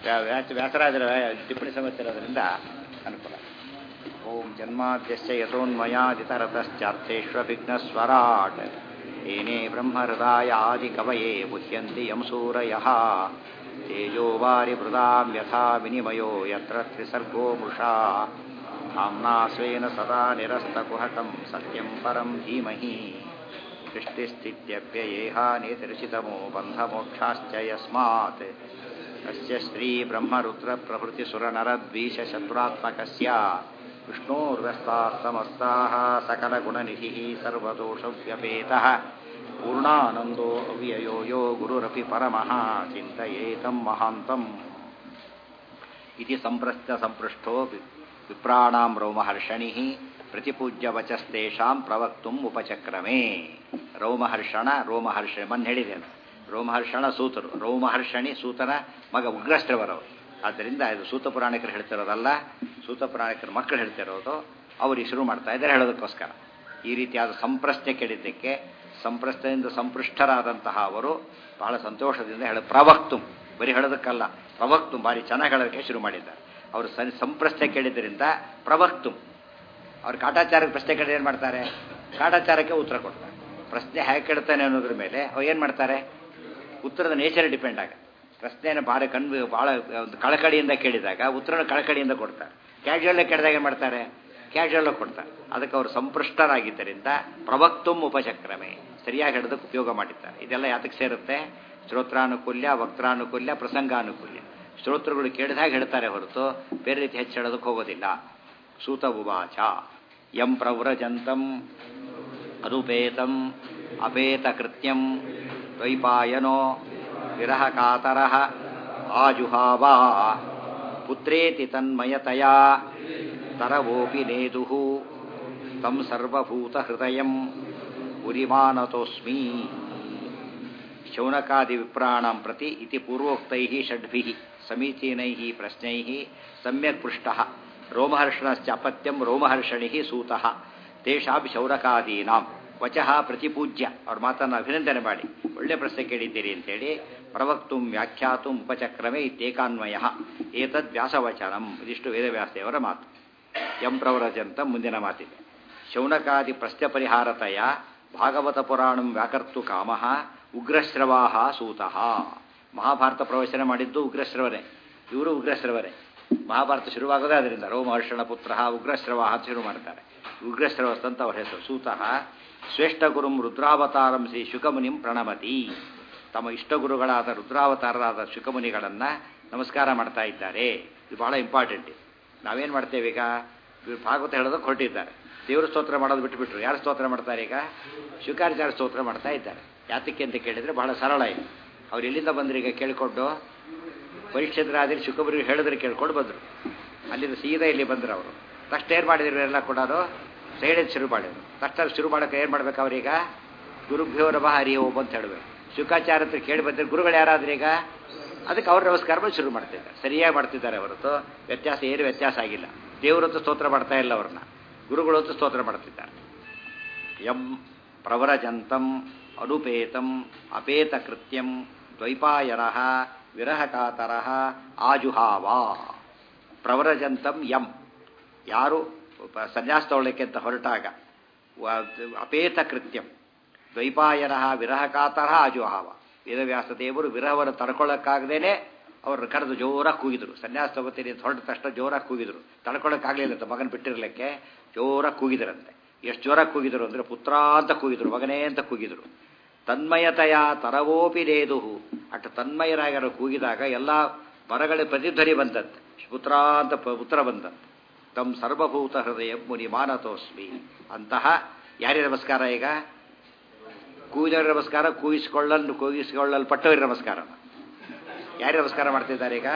ವ್ಯಾ- ವ್ಯಾಸ ವ್ಯಾಸರಾಜರ ಟಿಪ್ಪಣಿ ಸಮಸ್ಯೆ ಇರೋದ್ರಿಂದ ಅನುಕೂಲ ಓಂ ಜನ್ಮಾದ್ಯಸ್ಯ ಯಥೋನ್ಮಯಾದಿತರತಶ್ಚಾರ್ಥೇಷ್ವಭಿಘ್ನಸ್ವರಾಟ್ ಏನೇ ಬ್ರಹ್ಮಹೃದಾಯ ಆದಿಕವಯೇ ಮುಹ್ಯಂತಿ ಯಂ ಸೂರಯಃ ತೇಜೋ ವಾರಿ ಮೃದಾಂ ಯಥಾ ವಿನಿಮಯೋ ಯತ್ರ ತ್ರಿಸರ್ಗೋ ಮೃಷಾ धाम्ना स्वेन सदा निरस्तकुहकं सत्यं परं धीमहि सृष्टिस्थित्यप्ययेहानितिरचितमो बन्धमोक्षाश्च यस्मात् अस्य श्रीब्रह्मरुद्रप्रभृतिसुरनरद्वीषशत्रुरात्मकस्य विष्णोर्व्यस्तास्तमस्ताः सकलगुणनिधिः सर्वदोषव्यपेतः पूर्णानन्दो अव्ययो यो गुरुरपि परमः चिन्तयेतं महान्तम् इति सम्प्रश्च सम्पृष्टो वि- विप्राणां रोमहर्षणि ಪ್ರತಿಪೂಜ್ಯ ವಚಸ್ತೇಷಾಂ ಪ್ರವಕ್ತುಂ ಉಪಚಕ್ರಮೇ ರೋಮಹರ್ಷಣ ರೋಮಹರ್ಷ ಮನ್ ಹೇಳಿದ್ದೇನೆ ರೋಮಹರ್ಷಣ ಸೂತರು ರೋಮಹರ್ಷಣಿ ಸೂತನ ಮಗ ಉಗ್ರಶ್ರವರವರು ಆದ್ದರಿಂದ ಇದು ಸೂತ ಪುರಾಣಿಕರು ಹೇಳ್ತಿರೋದಲ್ಲ ಸೂತ ಪುರಾಣಿಕರ ಮಕ್ಕಳು ಹೇಳ್ತಿರೋದು ಅವರು ಶುರು ಮಾಡ್ತಾ ಇದ್ದಾರೆ ಹೇಳೋದಕ್ಕೋಸ್ಕರ ಈ ರೀತಿಯಾದ ಸಂಪ್ರಶ್ನೆ ಕೇಳಿದ್ದಕ್ಕೆ ಸಂಪ್ರಶ್ನೆಯಿಂದ ಸಂಪೃಷ್ಟರಾದಂತಹ ಅವರು ಬಹಳ ಸಂತೋಷದಿಂದ ಹೇಳ ಪ್ರವಕ್ತುಂ ಬರೀ ಹೇಳೋದಕ್ಕಲ್ಲ ಪ್ರವಕ್ತುಂ ಭಾರಿ ಚೆನ್ನಾಗಿ ಹೇಳೋದಕ್ಕೆ ಶುರು ಮಾಡಿದ್ದಾರೆ ಅವರು ಸರಿ ಸಂಪ್ರಶ್ನೆ ಕೇಳಿದ್ದರಿಂದ ಪ್ರವಕ್ತುಂ ಅವ್ರು ಕಾಟಾಚಾರಕ್ಕೆ ಪ್ರಶ್ನೆ ಕೇಳಿದ್ರೆ ಏನು ಮಾಡ್ತಾರೆ ಕಾಟಾಚಾರಕ್ಕೆ ಉತ್ತರ ಕೊಡ್ತಾರೆ ಪ್ರಶ್ನೆ ಹೇಗೆ ಕೇಳ್ತಾನೆ ಅನ್ನೋದ್ರ ಮೇಲೆ ಅವ್ರು ಏನು ಮಾಡ್ತಾರೆ ಉತ್ತರದ ನೇಚರ್ ಡಿಪೆಂಡ್ ಆಗ ಪ್ರಶ್ನೆಯನ್ನು ಭಾಳ ಕಣ್ಣು ಭಾಳ ಒಂದು ಕಳಕಳಿಯಿಂದ ಕೇಳಿದಾಗ ಉತ್ತರನ ಕಳಕಳಿಯಿಂದ ಕೊಡ್ತಾರೆ ಕ್ಯಾಶುವಲ್ ಕೇಳಿದಾಗ ಏನು ಮಾಡ್ತಾರೆ ಕ್ಯಾಶುವಲ್ ಕೊಡ್ತಾರೆ ಅದಕ್ಕೆ ಅವರು ಸಂಪೃಷ್ಟರಾಗಿದ್ದರಿಂದ ಪ್ರವಕ್ತುಂ ಉಪಚಕ್ರಮೆ ಸರಿಯಾಗಿ ಹೇಳೋದಕ್ಕೆ ಉಪಯೋಗ ಮಾಡಿದ್ದಾರೆ ಇದೆಲ್ಲ ಯಾತಕ್ಕೆ ಸೇರುತ್ತೆ ಶ್ರೋತ್ರಾನುಕೂಲ್ಯ ವಕ್ತಾನುಕೂಲ್ಯ ಪ್ರಸಂಗಾನುಕೂಲ್ಯ ಶ್ರೋತೃಗಳು ಕೇಳಿದಾಗ ಹೇಳ್ತಾರೆ ಹೊರತು ಬೇರೆ ರೀತಿ ಹೆಚ್ಚು ಹೇಳೋದಕ್ಕೆ ಹೋಗೋದಿಲ್ಲ ಸೂತ ಉವಾಚ ಯಂ ಪ್ರವ್ರಜಂತಂ ಅನುಪೇತಂ ಅಪೇತಕೃತ್ಯಂ ದ್ವೈಪಾಯನೋ ವಿರಹಕಾತರಃ ಆಜುಹಾವಾ ಪುತ್ರೇತಿ ತನ್ಮಯತಯಾ ತರವೋಪಿ ನೇದುಃ ತಂ ಸರ್ವಭೂತಹೃದಯಂ ಉರಿಮಾನತೋಸ್ಮಿ ಶೌನಕಾದಿವಿಪ್ರಾಣಾಂ ಪ್ರತಿ ಇತಿ ಪೂರ್ವೋಕ್ತೈಃ ಷಡ್ಭಿಃ ಸಮೀಚೀನೈಃ ಪ್ರಶ್ನೈಃ ಸಮ್ಯಕ್ ಪೃಷ್ಟಃ ರೋಮಹರ್ಷಣಶ್ಚ ಅಪತ್ಯಂ ರೋಮಹರ್ಷಣಿಃ ಸೂತಃ ತೇಷಾಂ ಶೌನಕಾದೀನಾಂ ವಚಃ ಪ್ರತಿಪೂಜ್ಯ ಅವ್ರ ಮಾತನ್ನು ಅಭಿನಂದನೆ ಮಾಡಿ ಒಳ್ಳೆ ಪ್ರಶ್ನೆ ಕೇಳಿದ್ದೀರಿ ಅಂತೇಳಿ ಪ್ರವಕ್ತುಂ ವ್ಯಾಖ್ಯಾತುಂ ಉಪಚಕ್ರಮೆ ಇತ್ಯೇಕಾನ್ವಯ ಏತದ್ ವ್ಯಾಸವಚನಂ ಇದಿಷ್ಟು ವೇದವ್ಯಾಸದೇವರ ಮಾತು ಯಂ ಪ್ರವರಜಂತ ಮುಂದಿನ ಮಾತಿದೆ ಶೌನಕಾದಿ ಪ್ರಶ್ನೆ ಪರಿಹಾರತೆಯ ಭಾಗವತ ಪುರಾಣಂ ವ್ಯಾಕರ್ತು ಕಾಮಃ ಉಗ್ರಶ್ರವಾಹ ಸೂತಃ ಮಹಾಭಾರತ ಪ್ರವಚನ ಮಾಡಿದ್ದು ಉಗ್ರಶ್ರವರೇ ಇವರು ಉಗ್ರಶ್ರವರೇ ಮಹಾಭಾರತ ಶುರುವಾಗೋದೇ ಅದರಿಂದ ರೋಮಹರ್ಷಣ ಪುತ್ರ ಉಗ್ರಶ್ರವಾಹ ಅಂತ ಶುರು ಮಾಡ್ತಾರೆ ಉಗ್ರಶ್ರವಸ್ ಅಂತ ಅವರ ಹೆಸರು ಸೂತಃ ಶ್ರೇಷ್ಠ ಗುರುಂ ರುದ್ರಾವತಾರಂ ಶ್ರೀ ಶುಕಮುನಿಂ ಪ್ರಣಮತಿ ತಮ್ಮ ಇಷ್ಟ ಗುರುಗಳಾದ ರುದ್ರಾವತಾರರಾದ ಶುಕಮುನಿಗಳನ್ನು ನಮಸ್ಕಾರ ಮಾಡ್ತಾ ಇದ್ದಾರೆ ಇದು ಬಹಳ ಇಂಪಾರ್ಟೆಂಟ್ ಇದು ನಾವೇನು ಮಾಡ್ತೇವೆ ಈಗ ಇವ್ರು ಭಾಗವತ ಹೇಳೋದಕ್ಕೆ ಹೊರಟಿದ್ದಾರೆ ದೇವ್ರ ಸ್ತೋತ್ರ ಮಾಡೋದು ಬಿಟ್ಟುಬಿಟ್ರು ಯಾರು ಸ್ತೋತ್ರ ಮಾಡ್ತಾರೆ ಈಗ ಶುಕಾಚಾರ್ಯ ಸ್ತೋತ್ರ ಮಾಡ್ತಾ ಇದ್ದಾರೆ ಯಾತಕ್ಕೆ ಅಂತ ಕೇಳಿದರೆ ಬಹಳ ಸರಳ ಇದು ಅವ್ರು ಎಲ್ಲಿಂದ ಬಂದ್ರು ಈಗ ಕೇಳಿಕೊಂಡು ಪರೀಕ್ಷಿತರಾದ್ರೆ ಶುಕಬರಿಗೆ ಹೇಳಿದ್ರೆ ಕೇಳ್ಕೊಂಡು ಬಂದರು ಅಲ್ಲಿಂದ ಸೀದಾ ಇಲ್ಲಿ ಬಂದರು ಅವರು ತಕ್ಷಣ ಏನು ಮಾಡಿದ್ರು ಎಲ್ಲ ಕೂಡ ಸೈಡೆನ್ ಶುರು ಮಾಡಿದ್ರು ತಕ್ಷಣ ಶುರು ಮಾಡೋಕೆ ಏನು ಮಾಡ್ಬೇಕು ಅವ್ರೀಗ ಗುರುಭ್ಯೋ ನಮಃ ಹರಿ ಓಂ ಅಂತ ಹೇಳಬೇಕು ಶುಕಾಚಾರ್ಯ ಹತ್ರ ಕೇಳಿ ಬಂದ್ರೆ ಗುರುಗಳು ಯಾರಾದ್ರೂ ಈಗ ಅದಕ್ಕೆ ಅವ್ರ ನಮಸ್ಕಾರ ಮಾಡಿ ಶುರು ಮಾಡ್ತಿದ್ದಾರೆ ಸರಿಯಾಗಿ ಮಾಡ್ತಿದ್ದಾರೆ ಹೊರತು ವ್ಯತ್ಯಾಸ ಏನು ವ್ಯತ್ಯಾಸ ಆಗಿಲ್ಲ ದೇವರತ್ತು ಸ್ತೋತ್ರ ಮಾಡ್ತಾ ಇಲ್ಲ ಅವ್ರನ್ನ ಗುರುಗಳು ಹೊತ್ತು ಸ್ತೋತ್ರ ಮಾಡ್ತಿದ್ದಾರೆ ಯಂ ಪ್ರವರಜಂತಂ ಅನುಪೇತಂ ಅಪೇತಕೃತ್ಯಂ ದ್ವೈಪಾಯರ ವಿರಹಕಾತರ ಆಜುಹಾವ ಪ್ರವರಜಂತಂ ಯಂ ಯಾರು ಪ- ಸನ್ಯಾಸ ತಗೊಳ್ಳಕ್ಕೆ ಅಂತ ಹೊರಟಾಗ ವ- ಅಪೇತ ಕೃತ್ಯಂ ದ್ವೈಪಾಯನ ವಿರಹಕಾತರ ಆಜುಹಾವ ವೇದವ್ಯಾಸ ದೇವರು ವಿರಹವನ್ನು ತಡ್ಕೊಳ್ಳೋಕ್ಕಾಗದೇನೆ ಅವ್ರನ್ನ ಕರೆದು ಜೋರಾಗಿ ಕೂಗಿದ್ರು ಸನ್ಯಾಸ ತಗೋತೀನಿ ಅಂತ ಹೊರಟ ತಕ್ಷಣ ಜೋರಾಗಿ ಕೂಗಿದ್ರು ತಡ್ಕೊಳ್ಳೋಕ್ಕಾಗಲಿಲ್ಲ ಅಂತ ಮಗನ ಬಿಟ್ಟಿರ್ಲಿಕ್ಕೆ ಜೋರಾಗಿ ಕೂಗಿದ್ರಂತೆ ಎಷ್ಟು ಜೋರಾಗಿ ಕೂಗಿದ್ರು ಅಂದರೆ ಪುತ್ರ ಅಂತ ಕೂಗಿದ್ರು ಮಗನೇ ಅಂತ ಕೂಗಿದ್ರು ತನ್ಮಯತೆಯ ತರವೋಪಿ ನೇದುಹು ಅಷ್ಟು ತನ್ಮಯರಾಗರು ಕೂಗಿದಾಗ ಎಲ್ಲ ಮರಗಳ ಪ್ರತಿಧ್ವನಿ ಬಂದಂತೆ ಪುತ್ರ ಅಂತ ಪ- ಉತ್ತರ ಬಂದಂತೆ ತಮ್ಮ ಸರ್ವಭೂತ ಹೃದಯ ಮುನಿ ಮಾನತೋಸ್ಮಿ ಅಂತಹ ಯಾರಿಗೆ ನಮಸ್ಕಾರ ಈಗ ಕೂಗಿದವರ ನಮಸ್ಕಾರ ಕೂಗಿಸಿಕೊಳ್ಳಲು ಕೂಗಿಸಿಕೊಳ್ಳಲ್ಪಟ್ಟವರ ನಮಸ್ಕಾರ ಯಾರಿಗೆ ನಮಸ್ಕಾರ ಮಾಡ್ತಿದ್ದಾರೆ ಈಗ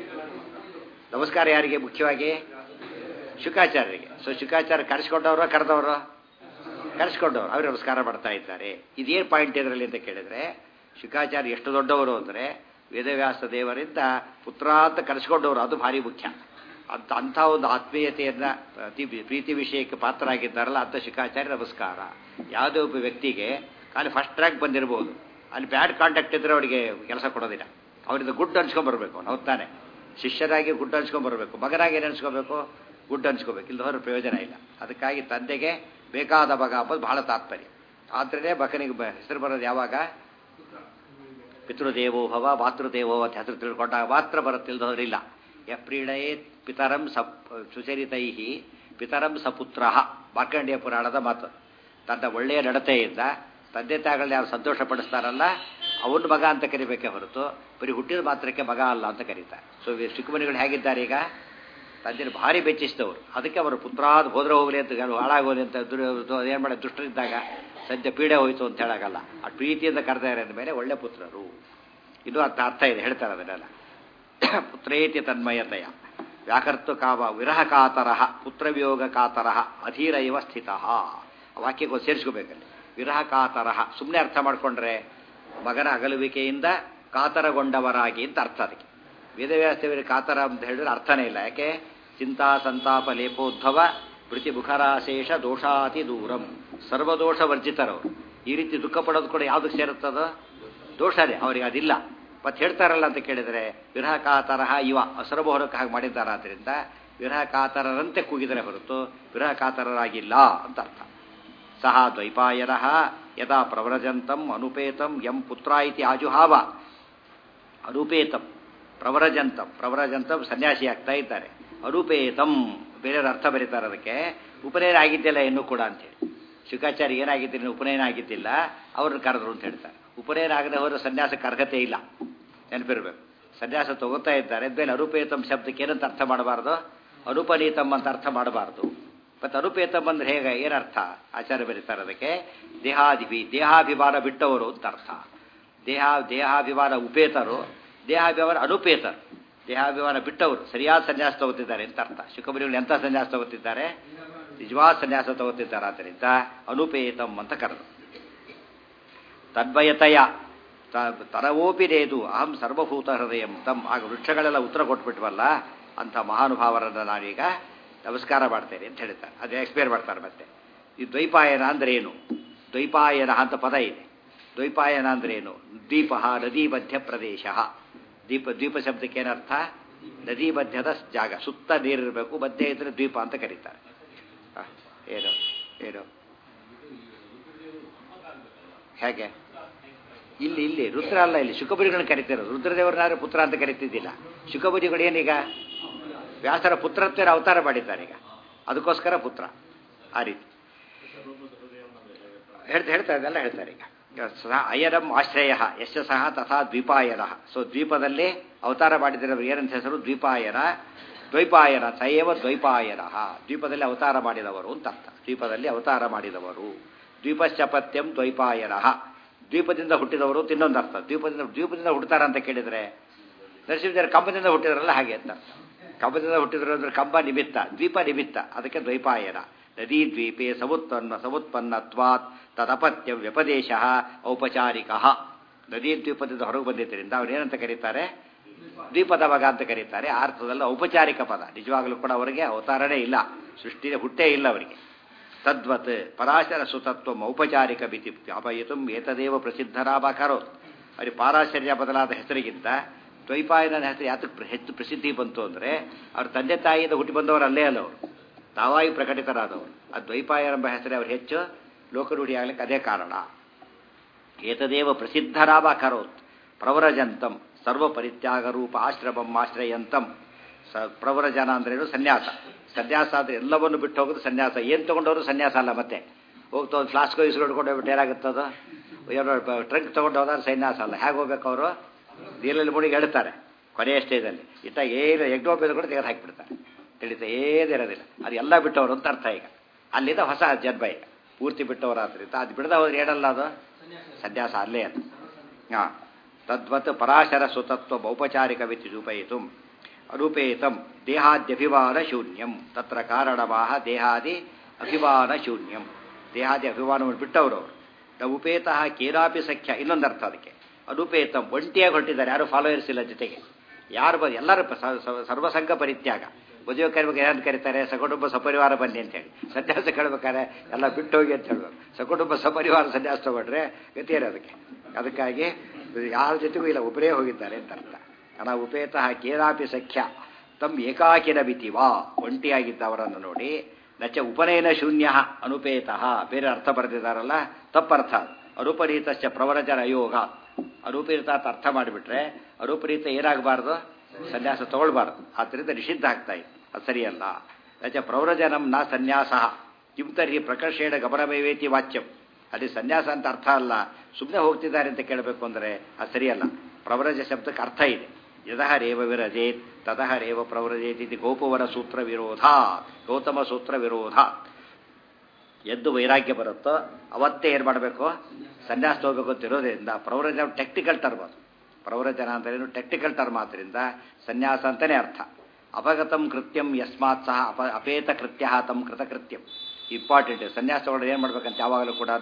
ನಮಸ್ಕಾರ ಯಾರಿಗೆ ಮುಖ್ಯವಾಗಿ ಶುಕಾಚಾರ್ಯರಿಗೆ ಸೊ ಶುಕಾಚಾರ್ಯ ಕರೆಸ್ಕೊಂಡವರು ಕರೆದವರು ಕರೆಸ್ಕೊಂಡವರು ಅವ್ರಿಗೆ ನಮಸ್ಕಾರ ಮಾಡ್ತಾ ಇದ್ದಾರೆ ಇದೇನು ಪಾಯಿಂಟ್ ಇದರಲ್ಲಿ ಅಂತ ಕೇಳಿದ್ರೆ ಶುಕಾಚಾರ್ಯ ಎಷ್ಟು ದೊಡ್ಡವರು ಅಂದರೆ ವೇದವ್ಯಾಸ ದೇವರಿಂದ ಪುತ್ರ ಅಂತ ಕರೆಸ್ಕೊಂಡವರು ಅದು ಭಾರಿ ಮುಖ್ಯ ಅಂತ ಅಂಥ ಒಂದು ಆತ್ಮೀಯತೆಯನ್ನ ಅತಿ ಪ್ರೀತಿ ವಿಷಯಕ್ಕೆ ಪಾತ್ರರಾಗಿದ್ದಾರಲ್ಲ ಅಂತ ಶುಕಾಚಾರ್ಯ ನಮಸ್ಕಾರ ಯಾವುದೇ ಒಬ್ಬ ವ್ಯಕ್ತಿಗೆ ಅಲ್ಲಿ ಫಸ್ಟ್ ರ್ಯಾಂಕ್ ಬಂದಿರಬಹುದು ಅಲ್ಲಿ ಬ್ಯಾಡ್ ಕಾಂಟ್ಯಾಕ್ಟ್ ಇದ್ರೆ ಅವರಿಗೆ ಕೆಲಸ ಕೊಡೋದಿಲ್ಲ ಅವರಿಂದ ಗುಡ್ ಅನ್ಸ್ಕೊಂಡ್ ಬರ್ಬೇಕು ಅವ್ನು ತಾನೆ ಶಿಷ್ಯರಾಗಿ ಗುಡ್ ಅನ್ಸ್ಕೊಂಡ್ಬರ್ಬೇಕು ಮಗನಾಗಿ ಏನು ಅನ್ಸ್ಕೋಬೇಕು ಗುಡ್ ಅನ್ಸ್ಕೋಬೇಕು ಇಲ್ಲಿ ಹೊರ ಪ್ರಯೋಜನ ಇಲ್ಲ ಅದಕ್ಕಾಗಿ ತಂದೆಗೆ ಬೇಕಾದ ಮಗ ಅಂಬೋದು ಬಹಳ ತಾತ್ಪರ್ಯ ಆದ್ರೇ ಮಗನಿಗೆ ಬ- ಹೆಸರು ಬರೋದು ಯಾವಾಗ ಪಿತೃದೇವೋಭವ ಮಾತೃದೇವೋಭವ ಅಂತ ಹೆಸರು ತಿಳ್ಕೊಂಡಾಗ ಮಾತ್ರ ಬರುತ್ತಿಲ್ಲದವರಿಲ್ಲ ಯ ಪ್ರೀಣಯೇ ಪಿತರಂ ಸಪ್ ಸುಚರಿತೈ ಪಿತರಂ ಸಪುತ್ರ ಮಾರ್ಕಂಡೇಯ ಪುರಾಣದ ಮಾತು ತನ್ನ ಒಳ್ಳೆಯ ನಡತೆಯಿಂದ ತಂದೆ ತಾಯಿಗಳನ್ನ ಯಾರು ಸಂತೋಷ ಪಡಿಸ್ತಾರಲ್ಲ ಅವನ ಮಗ ಅಂತ ಕರಿಬೇಕೇ ಹೊರತು ಬರೀ ಹುಟ್ಟಿದ ಮಾತ್ರಕ್ಕೆ ಮಗ ಅಲ್ಲ ಅಂತ ಕರೀತಾರೆ ಸೊ ಚಿಕ್ಕಮನಿಗಳು ಹೇಗಿದ್ದಾರೆ ಈಗ ತಂದೆನ ಭಾರಿ ಬೆಚ್ಚಿಸಿದವರು ಅದಕ್ಕೆ ಅವರು ಪುತ್ರಾದ ಹೋದ್ರೆ ಹೋಗಲಿ ಅಂತ ಹೇಳಿ ಹಾಳಾಗೋಲಿ ಅಂತ ಏನು ಮಾಡಿ ದುಷ್ಟರಿದ್ದಾಗ ಸದ್ಯ ಪೀಡೆ ಹೋಯ್ತು ಅಂತ ಹೇಳಾಗಲ್ಲ ಆ ಪ್ರೀತಿಯಿಂದ ಕರೆದಾರೆ ಮೇಲೆ ಒಳ್ಳೆ ಪುತ್ರರು ಇದು ಅರ್ಥ ಅರ್ಥ ಇದೆ ಹೇಳ್ತಾರೆ ಅದನ್ನೆಲ್ಲ ಪುತ್ರೇತಿ ತನ್ಮಯತೆಯ ವ್ಯಾಕರ್ತು ಕಾವ ವಿರಹ ಕಾತರಃ ಪುತ್ರವಿಯೋಗ ಕಾತರಃ ಅಧೀರ ಇವ ಸ್ಥಿತ ವಾಕ್ಯಕ್ಕೆ ಸೇರಿಸ್ಕೋಬೇಕಲ್ಲಿ ವಿರಹ ಕಾತರಃ ಸುಮ್ಮನೆ ಅರ್ಥ ಮಾಡಿಕೊಂಡ್ರೆ ಮಗನ ಅಗಲುವಿಕೆಯಿಂದ ಕಾತರಗೊಂಡವರಾಗಿ ಅಂತ ಅರ್ಥ ಅದಕ್ಕೆ ವೇದವ್ಯಾಸದೇವರಿಗೆ ಕಾತರ ಅಂತ ಹೇಳಿದ್ರೆ ಅರ್ಥನೇ ಇಲ್ಲ ಯಾಕೆ ಚಿಂತಾ ಸಂತಾಪ ಲೇಪೋದ್ಭವ ಪ್ರತಿ ಮುಖರಾಶೇಷ ದೋಷಾತಿ ದೂರಂ ಸರ್ವದೋಷ ವರ್ಜಿತರವರು ಈ ರೀತಿ ದುಃಖ ಪಡೋದು ಕೂಡ ಯಾವುದಕ್ಕೆ ಸೇರುತ್ತದೋ ದೋಷನೇ ಅವರಿಗೆ ಅದಿಲ್ಲ ಮತ್ತೆ ಹೇಳ್ತಾರಲ್ಲ ಅಂತ ಕೇಳಿದರೆ ವಿರಹ ಕಾತರಹ ಇವ ಅಸರಬಹುರಕ್ಕೆ ಹಾಗೆ ಮಾಡಿದ್ದಾರ ಆದ್ದರಿಂದ ವಿರಹ ಕಾತರರಂತೆ ಕೂಗಿದರೆ ಹೊರತು ವಿರಹ ಕಾತರರಾಗಿಲ್ಲ ಅಂತ ಅರ್ಥ ಸಹ ದ್ವೈಪಾಯನ ಯದಾ ಪ್ರವ್ರಜಂತಂ ಅನುಪೇತಂ ಯಂ ಪುತ್ರ ಇತಿ ಆಜುಹಾವ ಅನುಪೇತಂ ಪ್ರವರಜಂತಂ ಪ್ರವರಜಂತಂ ಸನ್ಯಾಸಿ ಆಗ್ತಾ ಇದ್ದಾರೆ ಅನುಪೇತಂ ಬೇರೆಯವ್ರ ಅರ್ಥ ಬರೀತಾರೆ ಅದಕ್ಕೆ ಉಪನಯನ ಆಗಿದ್ದಿಲ್ಲ ಇನ್ನೂ ಕೂಡ ಅಂತೇಳಿ ಶುಕಾಚಾರ್ಯ ಏನಾಗಿದ್ದಿಲ್ಲ ಉಪನಯನ ಆಗಿದ್ದಿಲ್ಲ ಅವ್ರನ್ನ ಕರೆದ್ರು ಅಂತ ಹೇಳ್ತಾರೆ ಉಪನಯನ ಆಗದೆ ಹೋದ್ರೆ ಸನ್ಯಾಸಕ್ಕೆ ಅರ್ಹತೆ ಇಲ್ಲ ನೆನಪಿರ್ಬೇಕು ಸನ್ಯಾಸ ತಗೋತಾ ಇದ್ದಾರೆ ಮೇಲೆ ಅನುಪೇತಂ ಶಬ್ದಕ್ಕೆ ಏನಂತ ಅರ್ಥ ಮಾಡಬಾರ್ದು ಅನುಪನೀತಂ ಅಂತ ಅರ್ಥ ಮಾಡಬಾರ್ದು ಮತ್ತು ಅನುಪೇತಂ ಅಂದ್ರೆ ಹೇಗೆ ಏನರ್ಥ ಆಚಾರ್ಯ ಬರೀತಾರೆ ಅದಕ್ಕೆ ದೇಹಾದಿಭಿ ದೇಹಾಭಿಮಾನ ಬಿಟ್ಟವರು ಅಂತ ಅರ್ಥ ದೇಹ ದೇಹಾಭಿಮಾನ ಉಪೇತರು ದೇಹಾಭಿಮಾನ ಅನುಪೇತರು ದೇಹಾಭಿಮಾನ ಬಿಟ್ಟವರು ಸರಿಯಾದ ಸನ್ಯಾಸ ತಗೋತಿದ್ದಾರೆ ಅಂತ ಅರ್ಥ ಶುಕಮರಿಗಳು ಎಂಥ ಸನ್ಯಾಸ ತಗೋತಿದ್ದಾರೆ ನಿಜವಾದ ಸನ್ಯಾಸ ತಗೋತಿದ್ದಾರೆ ಆದ್ದರಿಂದ ಅನುಪೇತಂ ಅಂತ ಕರೆದು ತದ್ವಯತಯ ತರವೋಪಿ ನೇದು ಅಹಂ ಸರ್ವಭೂತ ಹೃದಯಂ ತಮ್ ಆಗ ವೃಕ್ಷಗಳೆಲ್ಲ ಉತ್ತರ ಕೊಟ್ಬಿಟ್ವಲ್ಲ ಅಂಥ ಮಹಾನುಭಾವರನ್ನು ನಾನೀಗ ನಮಸ್ಕಾರ ಮಾಡ್ತೇನೆ ಅಂತ ಹೇಳ್ತಾರೆ ಅದು ಎಕ್ಸ್ಪ್ಲೇನ್ ಮಾಡ್ತಾರೆ ಮತ್ತೆ ಈ ದ್ವೈಪಾಯನ ಅಂದ್ರೆ ಏನು ದ್ವೈಪಾಯನ ಅಂತ ಪದ ಇದೆ ದ್ವೈಪಾಯನ ಅಂದ್ರೆ ಏನು ದ್ವೀಪ ನದಿ ಮಧ್ಯ ಪ್ರದೇಶ ದೀಪ ದ್ವೀಪ ಶಬ್ದಕ್ಕೆ ಏನರ್ಥ ನದಿ ಮಧ್ಯದ ಜಾಗ ಸುತ್ತ ನೀರಿರಬೇಕು ಮಧ್ಯೆ ಇದ್ರೆ ದ್ವೀಪ ಅಂತ ಕರೀತಾರೆ ಹ, ಏನು ಏನು ಹೇಗೆ ಇಲ್ಲಿ ಇಲ್ಲಿ ರುದ್ರ ಅಲ್ಲ ಇಲ್ಲಿ ಶುಕಬುರಿಗಳನ್ನ ಕರಿತಿರೋದು ರುದ್ರದೇವರನ್ನಾದ್ರೆ ಪುತ್ರ ಅಂತ ಕರಿತಿದ್ದಿಲ್ಲ ಶುಕಬುರಿಗಳು ಏನೀಗ ವ್ಯಾಸರ ಪುತ್ರತ್ವರ ಅವತಾರ ಮಾಡಿದ್ದಾರೆ ಈಗ ಅದಕ್ಕೋಸ್ಕರ ಪುತ್ರ ಆ ರೀತಿ ಹೇಳ್ತಾ ಹೇಳ್ತಾ ಇದೆಲ್ಲ ಹೇಳ್ತಾರೆ ಈಗ ಈಗ ಸಹ ಅಯರಂ ಆಶ್ರಯ ಯಶ ಸಹ ತಥಾ ದ್ವೀಪಾಯನ ಸೊ ದ್ವೀಪದಲ್ಲಿ ಅವತಾರ ಮಾಡಿದಿರೋರು ಏನಂತ ಹೆಸರು ದ್ವೀಪಾಯನ ದ್ವೈಪಾಯನ ಸಯವ ದ್ವೈಪಾಯನ ದ್ವೀಪದಲ್ಲಿ ಅವತಾರ ಮಾಡಿದವರು ಅಂತ ಅರ್ಥ ದ್ವೀಪದಲ್ಲಿ ಅವತಾರ ಮಾಡಿದವರು ದ್ವೀಪಶ್ಚಪತ್ಯಂ ದ್ವೈಪಾಯನ ದ್ವೀಪದಿಂದ ಹುಟ್ಟಿದವರು ಅಂತ ಇನ್ನೊಂದು ಅರ್ಥ ದ್ವೀಪದಿಂದ ದ್ವೀಪದಿಂದ ಹುಡ್ತಾರ ಅಂತ ಕೇಳಿದರೆ ನರಸಿಂಹದೇವರು ಕಂಬದಿಂದ ಹುಟ್ಟಿದ್ರಲ್ಲ ಹಾಗೆ ಅಂತ ಕಂಬದಿಂದ ಹುಟ್ಟಿದ್ರು ಅಂದ್ರೆ ಕಂಬ ನಿಮಿತ್ತ ದ್ವೀಪ ನಿಮಿತ್ತ ಅದಕ್ಕೆ ದ್ವೈಪಾಯನ ನದೀ ದ್ವೀಪೆ ಸಮುತ್ಪನ್ನ ಸಮುತ್ಪನ್ನತ್ವಾತ್ ತದಪತ್ಯ ವ್ಯಪದೇಶ ಔಪಚಾರಿಕ ನದೀ ದ್ವೀಪದಿಂದ ಹೊರಗೆ ಬಂದಿದ್ದರಿಂದ ಅವರೇನಂತ ಕರೀತಾರೆ ದ್ವೀಪದ ಮಗ ಅಂತ ಕರೀತಾರೆ ಆ ಅರ್ಥದಲ್ಲಿ ಔಪಚಾರಿಕ ಪದ ನಿಜವಾಗಲೂ ಕೂಡ ಅವರಿಗೆ ಅವತಾರನೇ ಇಲ್ಲ ಸೃಷ್ಟಿಯ ಹುಟ್ಟೇ ಇಲ್ಲ ಅವರಿಗೆ ತದ್ವತ್ ಪರಾಶರ ಸುತತ್ವ ಔಪಚಾರಿಕ ಮಿತಿ ಜ್ಞಾಪಯಿತು ಏತದೇವ ಪ್ರಸಿದ್ಧರಾಮ ಕರೋತ್ ಅವರಿಗೆ ಪಾರಾಶರ್ಯ ಬದಲಾದ ಹೆಸರಿಗಿಂತ ದ್ವೈಪಾಯನ ಹೆಸರು ಯಾತಕ್ಕೆ ಪ್ರ- ಹೆಚ್ಚು ಪ್ರಸಿದ್ಧಿ ಬಂತು ಅಂದರೆ ಅವ್ರ ತಂದೆ ತಾಯಿಯಿಂದ ಹುಟ್ಟಿ ಬಂದವರು ಅಲ್ಲೇ ಅಲ್ಲ ಅವರು ತಾವಾಗಿ ಪ್ರಕಟಿತರಾದವರು ಆ ದ್ವೈಪಾಯನ ಎಂಬ ಹೆಸರೇ ಅವ್ರು ಹೆಚ್ಚು ಲೋಕರೂಢಿ ಆಗ್ಲಿಕ್ಕೆ ಅದೇ ಕಾರಣ ಏತದೇವ ಪ್ರಸಿದ್ಧರಾಮ ಕರೋತ್ ಪ್ರವರಜಂತಂ ಸರ್ವ ಪರಿತ್ಯಾಗ ರೂಪ ಆಶ್ರಮಂ ಆಶ್ರಯಂತಂ ಸ ಪ್ರವರಜನ ಅಂದ್ರೇನು ಸನ್ಯಾಸ ಸನ್ಯಾಸ ಅಂದ್ರೆ ಎಲ್ಲವನ್ನು ಬಿಟ್ಟು ಹೋಗೋದು ಸನ್ಯಾಸ ಏನು ತಗೊಂಡವರು ಸನ್ಯಾಸ ಅಲ್ಲ ಮತ್ತೆ ಹೋಗ್ತಾ ಒಂದು ಫ್ಲಾಸ್ಕ್ ಇಸ್ಕೊಂಡು ಹೋಗ್ಬಿಟ್ಟು ಏನಾಗುತ್ತದು ಏನೋ ಟ್ರಂಕ್ ತಗೊಂಡು ಹೋದ್ರೆ ಸನ್ಯಾಸ ಅಲ್ಲ ಹೇಗೆ ಹೋಗ್ಬೇಕು ಅವರು ನೀರಲ್ಲಿ ಮುಡಿಗೆ ಹೇಳ್ತಾರೆ ಕೊನೆಯ ಸ್ಟೇಜಲ್ಲಿ ಇತ್ತ ಏನು ಎಗ್ನೋಪೇದ ಕೂಡ ತೆಗೆದು ಹಾಕಿಬಿಡ್ತಾರೆ ತಿಳಿತಾ ಏನಿರೋದಿಲ್ಲ ಅದು ಎಲ್ಲ ಬಿಟ್ಟವರು ಅಂತ ಅರ್ಥ ಈಗ ಅಲ್ಲಿಂದ ಹೊಸ ಜನ್ಮ ಈಗ ಪೂರ್ತಿ ಬಿಟ್ಟವರಾದ್ರಿಂದ ಅದು ಬಿಡದ ಹೋದ್ರೆ ಏನಲ್ಲ ಅದು ಸನ್ಯಾಸ ಅಲ್ಲೇ ಅದು ಹಾಂ ತದ್ವತ್ ಪರಾಶರ ಸುತತ್ವ ಔಪಚಾರಿಕ ವಿತ್ತಿ ರೂಪಯಿತು ಅರೂಪೇತಂ ದೇಹಾದ್ಯಭಿಮಾನ ಶೂನ್ಯಂ ತತ್ರ ಕಾರಣವಾಹ ದೇಹಾದಿ ಅಭಿಮಾನ ಶೂನ್ಯಂ ದೇಹಾದಿ ಅಭಿಮಾನವನ್ನು ಬಿಟ್ಟವರು ಅವರು ನ ಉಪೇತಃ ಕೇನಾಪಿ ಸಖ್ಯ ಇನ್ನೊಂದು ಅರ್ಥ ಅದಕ್ಕೆ ಅನುಪೇತಂ ಒಂಟಿಯಾಗಿ ಹೊರಟಿದ್ದಾರೆ ಯಾರು ಫಾಲೋಯರ್ಸ್ ಇಲ್ಲ ಜೊತೆಗೆ ಯಾರು ಬಂದು ಎಲ್ಲರೂ ಪ- ಸ- ಸ- ಸರ್ವಸಂಘ ಪರಿತ್ಯಾಗ ಮದುವೆ ಕರಿಬೇಕು ಏನಂತ ಕರೀತಾರೆ ಸಕುಟುಂಬ ಸಪರಿವಾರ ಬನ್ನಿ ಅಂತ ಹೇಳಿ ಸನ್ಯಾಸ ಕೇಳ್ಬೇಕಾದ್ರೆ ಎಲ್ಲ ಬಿಟ್ಟು ಹೋಗಿ ಅಂತ ಹೇಳ್ಬೇಕು ಸಕುಟುಂಬ ಸಪರಿವಾರ ಸನ್ಯಾಸ ತಗೊಂಡ್ರೆ ಗತಿ ಏನು ಅದಕ್ಕೆ ಅದಕ್ಕಾಗಿ ಯಾರ ಜೊತೆಗೂ ಇಲ್ಲ ಒಬ್ಬರೇ ಹೋಗಿದ್ದಾರೆ ಅಂತ ಅರ್ಥ ಹಣ ಉಪೇತ ಕೇನಾಪಿ ಸಖ್ಯ ತಮ್ ಏಕಾಕಿನ ಬಿತಿವಾ ಒಂಟಿಯಾಗಿದ್ದವರನ್ನು ನೋಡಿ ನಚ ಉಪನಯನ ಶೂನ್ಯ ಅನುಪೇತ ಬೇರೆ ಅರ್ಥ ಬರೆದಿದ್ದಾರಲ್ಲ ತಪ್ಪರ್ಥ ಅನುಪರೀತಶ್ಚ ಪ್ರವರಜನ ಅಯೋಗ ಅನುಪರೀತ ಅಂತ ಅರ್ಥ ಮಾಡಿಬಿಟ್ರೆ ಅನುಪರೀತ ಏನಾಗಬಾರ್ದು ಸನ್ಯಾಸ ತಗೊಳ್ಬಾರ್ದು ಆದ್ದರಿಂದ ನಿಷಿದ್ಧ ಆಗ್ತಾ ಇತ್ತು ಅದು ಸರಿಯಲ್ಲ ನಚ ಪ್ರವರಜನಂ ನ ಸನ್ಯಾಸ ಕಿಂ ತರ್ಹಿ ಪ್ರಕರ್ಷೇಣ ಗಮನಮೇವೇತಿ ವಾಚ್ಯಂ ಅಲ್ಲಿ ಸನ್ಯಾಸ ಅಂತ ಅರ್ಥ ಅಲ್ಲ ಸುಮ್ಮನೆ ಹೋಗ್ತಿದ್ದಾರೆ ಅಂತ ಕೇಳಬೇಕು ಅಂದರೆ ಅದು ಸರಿಯಲ್ಲ ಪ್ರವರಜ ಶಬ್ದಕ್ಕೆ ಅರ್ಥ ಇದೆ ಯದಹ ರೇವ ವಿರಜೇತ್ ತದಹ ರೇವ ಪ್ರವ್ರಜೇತ್ ಇದು ಗೋಪವರ ಸೂತ್ರ ವಿರೋಧ ಗೌತಮ ಸೂತ್ರ ವಿರೋಧ ಎದ್ದು ವೈರಾಗ್ಯ ಬರುತ್ತೋ ಅವತ್ತೇ ಏನು ಮಾಡಬೇಕು ಸನ್ಯಾಸ ತಗೋಬೇಕು ಅಂತ ಇರೋದ್ರಿಂದ ಪ್ರವ್ರಜನ ಟೆಕ್ನಿಕಲ್ ಟರ್ಮ್ ಅದು ಪ್ರವ್ರಜನ ಅಂತೇನು ಟೆಕ್ನಿಕಲ್ ಟರ್ಮ್ ಆದ್ದರಿಂದ ಸನ್ಯಾಸ ಅಂತಲೇ ಅರ್ಥ ಅಪಗತಂ ಕೃತ್ಯಂ ಯಸ್ಮಾತ್ ಸಹ ಅಪ ಅಪೇತ ಕೃತ್ಯ ತಂ ಕೃತಕೃತ್ಯಂ ಇಂಪಾರ್ಟೆಂಟ್ ಸನ್ಯಾಸ ತಗೊಂಡು ಏನು ಮಾಡ್ಬೇಕಂತ ಯಾವಾಗಲೂ ಕೂಡ